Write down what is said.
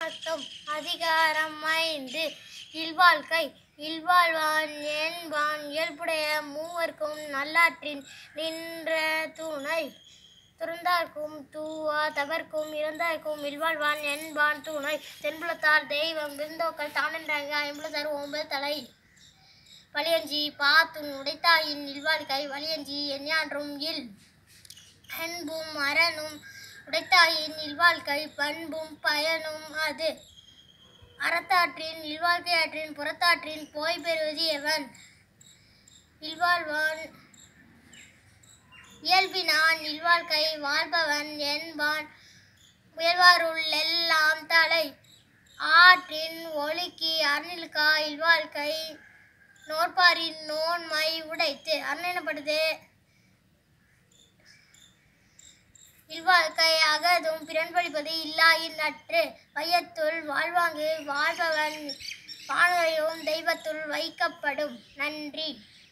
வணக்கம் அதிகாரம் ஐந்து இல்வாழ்க்கை இல்வாழ்வான் என்பான் இயல்புடைய மூவர்க்கும் நல்லாற்றின் நின்ற துணை துறந்தார்க்கும் தூவா தவர்க்கும் இறந்தார்க்கும் இல்வாழ்வான் என்பான் துணை தென்புலத்தார் தெய்வம் விருந்தோக்கள் தானென்றாங்க ஐம்புலத்தார் ஒன்பது தலை வலியஞ்சி பாத்துன் உடைத்தாயின் இல்வாழ்க்கை வலியஞ்சி எஞ்ஞான்றும் இல் அன்பும் அறனும் உடைத்தாயின் இல்வாழ்க்கை பண்பும் பயனும் அது அறத்தாற்றின் இல்வாழ்க்கையாற்றின் புறத்தாற்றின் போய் பெறுவது எவன் இல்வாழ்வான் இயல்பினான் இல்வாழ்க்கை வாழ்பவன் என்பான் முயல்வாருள் எல்லாம் தலை ஆற்றின் ஒழுக்கி அருணிலுக்கா இல்வாழ்க்கை நோற்பாரின் நோன்மை உடைத்து அருணப்படுது இல்வாழ்க்கை அகதும் பிறன்படிப்பது இல்லாயின் நற்று வையத்துள் வாழ்வாங்கு வாழ்பவன் வானரையும் தெய்வத்துள் வைக்கப்படும் நன்றி